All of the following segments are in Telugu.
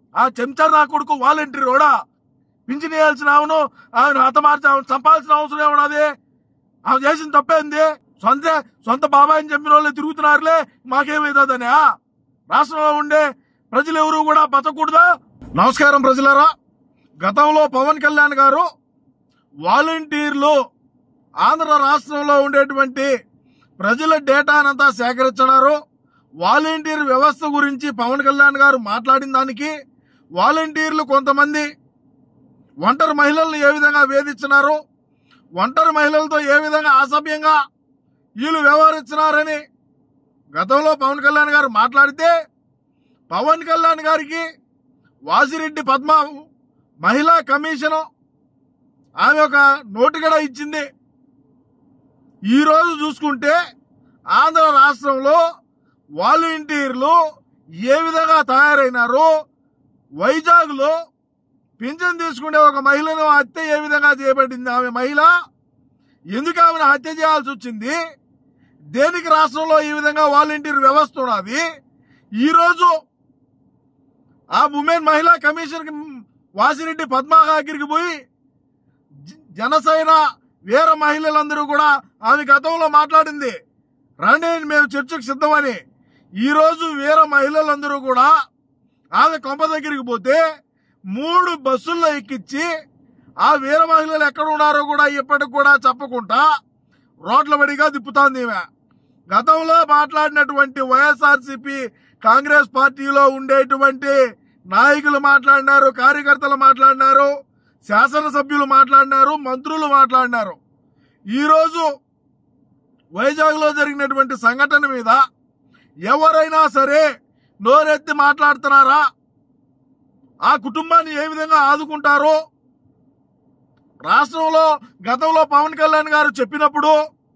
ఆ చెంచా నా కొడుకు వాలంటీర్ కూడా పింఛన్ వేయాల్సిన ఆమెను ఆయన హతమార్చి ఆమెను చంపాల్సిన అవసరం ఏమన్నది ఆమె చేసిన తప్పేంది సొంత సొంత బాబాయిని చంపిన వాళ్ళు తిరుగుతున్నారులే మాకేమైతుందని రాష్ట్రంలో ఉండే ప్రజలు ఎవరు కూడా బతకూడదా నమస్కారం ప్రజలారా గతంలో పవన్ కళ్యాణ్ గారు వాలంటీర్లు ఆంధ్ర రాష్ట్రంలో ఉండేటువంటి ప్రజల డేటానంతా సేకరించినారు వాలంటీర్ వ్యవస్థ గురించి పవన్ కళ్యాణ్ గారు మాట్లాడిన దానికి వాలంటీర్లు కొంతమంది ఒంటరి మహిళలను ఏ విధంగా వేధించినారు ఒంటరి మహిళలతో ఏ విధంగా అసభ్యంగా వీళ్ళు వ్యవహరించినారని గతంలో పవన్ కళ్యాణ్ గారు మాట్లాడితే పవన్ కళ్యాణ్ గారికి వాసిరెడ్డి పద్మ మహిళా కమిషను ఆమె ఒక నోటుగడ ఇచ్చింది ఈ రోజు చూసుకుంటే ఆంధ్ర రాష్ట్రంలో వాలంటీర్లు ఏ విధంగా తయారైనారు వైజాగ్లో పింఛన్ తీసుకునే ఒక మహిళను హత్య ఏ విధంగా చేయబడింది ఆమె మహిళ ఎందుకు ఆమెను హత్య చేయాల్సి వచ్చింది దేనికి రాష్ట్రంలో ఈ విధంగా వాలంటీర్ వ్యవస్థ ఉన్నది ఈరోజు ఆ ఉమెన్ మహిళా కమిషన్ వాసిరెడ్డి పద్మా దగ్గరికి పోయి జ- జనసేన వీర మహిళలందరూ కూడా ఆమె గతంలో మాట్లాడింది రండి మేము చర్చకు సిద్ధమని ఈ రోజు వీర మహిళలందరూ కూడా ఆమె కొంప దగ్గరికి పోతే మూడు బస్సుల్లో ఎక్కించి ఆ వీర మహిళలు ఎక్కడ ఉన్నారో కూడా ఇప్పటికి కూడా చెప్పకుండా రోడ్ల బడిగా తిప్పుతాంది ఈమె గతంలో మాట్లాడినటువంటి వైఎస్ఆర్సిపి కాంగ్రెస్ పార్టీలో ఉండేటువంటి నాయకులు మాట్లాడినారు కార్యకర్తలు మాట్లాడినారు శాసనసభ్యులు మాట్లాడినారు మంత్రులు మాట్లాడినారు ఈరోజు వైజాగ్లో జరిగినటువంటి సంఘటన మీద ఎవరైనా సరే నోరెత్తి మాట్లాడుతున్నారా ఆ కుటుంబాన్ని ఏ విధంగా ఆదుకుంటారో రాష్ట్రంలో గతంలో పవన్ కళ్యాణ్ గారు చెప్పినప్పుడు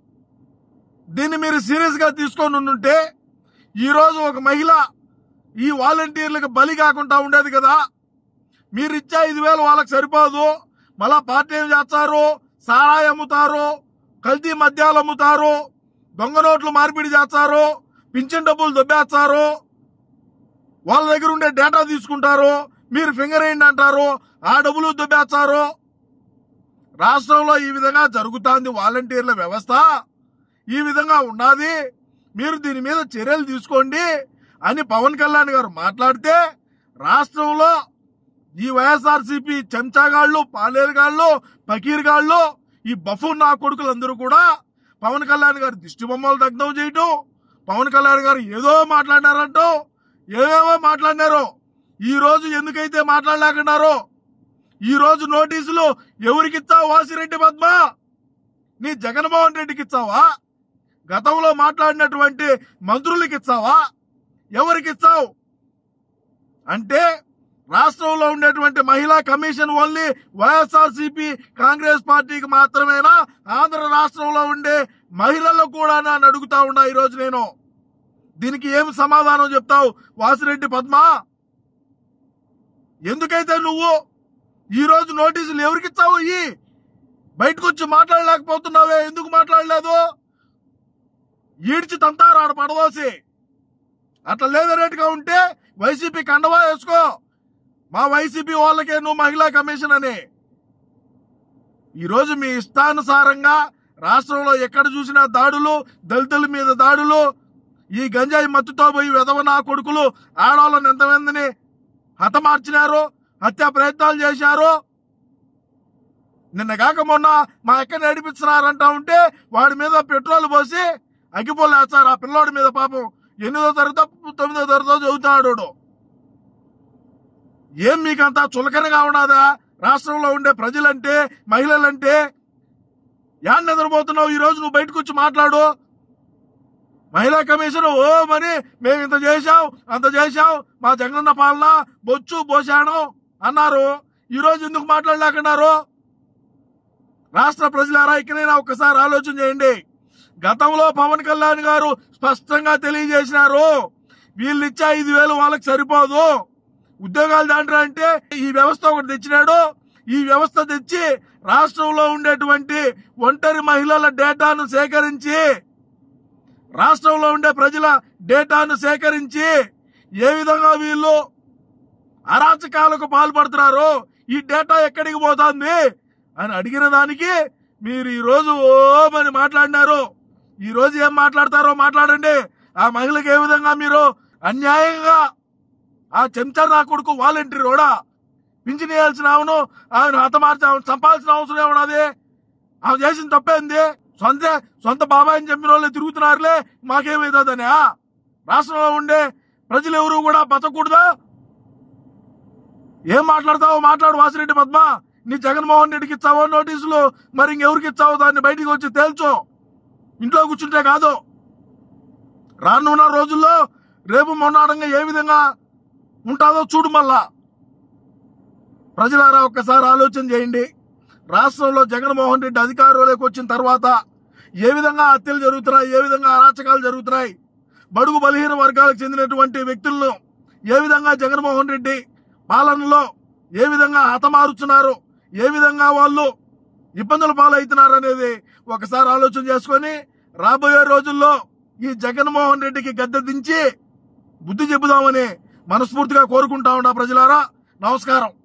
దీన్ని మీరు సీరియస్ గా తీసుకొని ఉంటే ఈ రోజు ఒక మహిళ ఈ వాలంటీర్లకు బలి కాకుండా ఉండేది కదా మీరు ఇచ్చే ఐదు వేలు వాళ్ళకి సరిపోదు మళ్ళా పార్ట్ టైం చేస్తారు సారాయి అమ్ముతారు కల్తీ మద్యాలు అమ్ముతారు దొంగ నోట్లు మార్పిడి చేస్తారు పింఛన్ డబ్బులు దొబ్బేస్తారు వాళ్ళ దగ్గర ఉండే డేటా తీసుకుంటారు మీరు ఫింగర్ ఏంటి అంటారు ఆ డబ్బులు దొబ్బేస్తారు రాష్ట్రంలో ఈ విధంగా జరుగుతోంది వాలంటీర్ల వ్యవస్థ ఈ విధంగా ఉన్నది మీరు దీని మీద చర్యలు తీసుకోండి అని పవన్ కళ్యాణ్ గారు మాట్లాడితే రాష్ట్రంలో ఈ వైఎస్ఆర్సీపీ చెంచాగాళ్ళు పాలేరుగాళ్ళు పకీర్గాళ్ళు ఈ బఫూన్ నా కొడుకులందరూ కూడా పవన్ కళ్యాణ్ గారు దిష్టి బొమ్మలు దగ్ధం చేయటం పవన్ కళ్యాణ్ గారు ఏదో మాట్లాడినారంటూ ఏవేవో మాట్లాడినారో ఈ రోజు ఎందుకైతే మాట్లాడలేకున్నారో ఈ రోజు నోటీసులు ఎవరికి ఇచ్చావు వాసిరెడ్డి పద్మ నీ జగన్మోహన్ రెడ్డికి ఇచ్చావా గతంలో మాట్లాడినటువంటి మంత్రులకి ఇచ్చావా ఎవరికి ఇచ్చావు అంటే రాష్ట్రంలో ఉండేటువంటి మహిళా కమిషన్ ఓన్లీ వైఎస్ఆర్సీపీ కాంగ్రెస్ పార్టీకి మాత్రమేనా ఆంధ్ర రాష్ట్రంలో ఉండే మహిళలకు కూడా నన్ను అడుగుతా ఉన్నా ఈ రోజు నేను దీనికి ఏం సమాధానం చెప్తావు వాసిరెడ్డి పద్మ ఎందుకైతే నువ్వు ఈ రోజు నోటీసులు ఎవరికి ఇచ్చావు ఈ బయటకు వచ్చి మాట్లాడలేకపోతున్నావే ఎందుకు మాట్లాడలేదు ఈడ్చి తంతారు ఆడ పడదోసి అట్లా లేదనేట్టుగా ఉంటే వైసీపీ కండవా వేసుకో మా వైసీపీ వాళ్ళకే నువ్వు మహిళా కమిషన్ అని ఈరోజు మీ ఇష్టానుసారంగా రాష్ట్రంలో ఎక్కడ చూసినా దాడులు దళితుల మీద దాడులు ఈ గంజాయి మత్తుతో పోయి వెదవ నా కొడుకులు ఆడవాళ్ళని ఎంతమందిని హతమార్చినారు హత్యా ప్రయత్నాలు చేశారు నిన్న కాక మొన్న మా ఎక్కడ నడిపించినారంటా ఉంటే వాడి మీద పెట్రోల్ పోసి అగ్గిపోలు వేస్తారు ఆ పిల్లోడి మీద పాపం ఎనిమిదో తరగతి తొమ్మిదో తరగతి చదువుతాడు వాడు. ఏం మీకంతా చులకనగా ఉన్నదా రాష్ట్రంలో ఉండే ప్రజలంటే మహిళలంటే యాడ్ నిద్రపోతున్నావు ఈ రోజు నువ్వు బయటకు వచ్చి మాట్లాడు మహిళా కమిషన్ ఓ మరి మేము ఇంత చేశాం అంత చేశాం మా జగనన్న పాలన బొచ్చు పోశాను అన్నారు ఈ రోజు ఎందుకు మాట్లాడలేకున్నారు రాష్ట్ర ప్రజలారా ఇక్కడైనా ఒక్కసారి ఆలోచన చేయండి గతంలో పవన్ కళ్యాణ్ గారు స్పష్టంగా తెలియజేసినారు వీళ్ళు ఇచ్చే ఐదు వేలు వాళ్ళకి సరిపోదు ఉద్యోగాలు దాంట్లో అంటే ఈ వ్యవస్థ ఒకటి తెచ్చినాడు ఈ వ్యవస్థ తెచ్చి రాష్ట్రంలో ఉండేటువంటి ఒంటరి మహిళల డేటాను సేకరించి రాష్ట్రంలో ఉండే ప్రజల డేటాను సేకరించి ఏ విధంగా వీళ్ళు అరాచకాలకు పాల్పడుతున్నారు ఈ డేటా ఎక్కడికి పోతుంది అని అడిగిన దానికి మీరు ఈ రోజు ఓమని మాట్లాడినారు ఈ రోజు ఏం మాట్లాడతారో మాట్లాడండి ఆ మహిళకి ఏ విధంగా మీరు అన్యాయంగా ఆ చెంచా నా కొడుకు వాలంటీర్ కూడా పింఛన్ వేయాల్సిన ఆమెను ఆమెను హతమార్చి ఆమెను చంపాల్సిన అవసరం ఏమన్నది ఆమె చేసిన తప్పేంది సొంత సొంత బాబాయిని చంపిన వాళ్ళు తిరుగుతున్నారులే మాకేమవుతుందనే రాష్ట్రంలో ఉండే ప్రజలు ఎవరు కూడా బతకూడదా ఏం మాట్లాడతావో మాట్లాడు వాసిరెడ్డి పద్మ నీ జగన్మోహన్ రెడ్డికి ఇచ్చావో నోటీసులు మరి ఇంకెవరికి ఇచ్చావో దాన్ని బయటికి వచ్చి తేల్చో ఇంట్లో కూర్చుంటే కాదు రానున్న రోజుల్లో రేపు మొన్నాడంగా ఏ విధంగా ఉంటుందో చూడు మళ్ళా ప్రజలారా ఒక్కసారి ఆలోచన చేయండి రాష్ట్రంలో జగన్మోహన్ రెడ్డి అధికారంలోకి వచ్చిన తర్వాత ఏ విధంగా హత్యలు జరుగుతున్నాయి ఏ విధంగా అరాచకాలు జరుగుతున్నాయి బడుగు బలహీన వర్గాలకు చెందినటువంటి వ్యక్తులను ఏ విధంగా జగన్మోహన్ రెడ్డి పాలనలో ఏ విధంగా హతమారుచున్నారు ఏ విధంగా వాళ్ళు ఇబ్బందుల పాలవుతున్నారు అనేది ఒకసారి ఆలోచన చేసుకొని రాబోయే రోజుల్లో ఈ జగన్మోహన్ రెడ్డికి గద్దె దించి బుద్ధి చెబుదామని మనస్ఫూర్తిగా కోరుకుంటా ఉన్నా ప్రజలారా నమస్కారం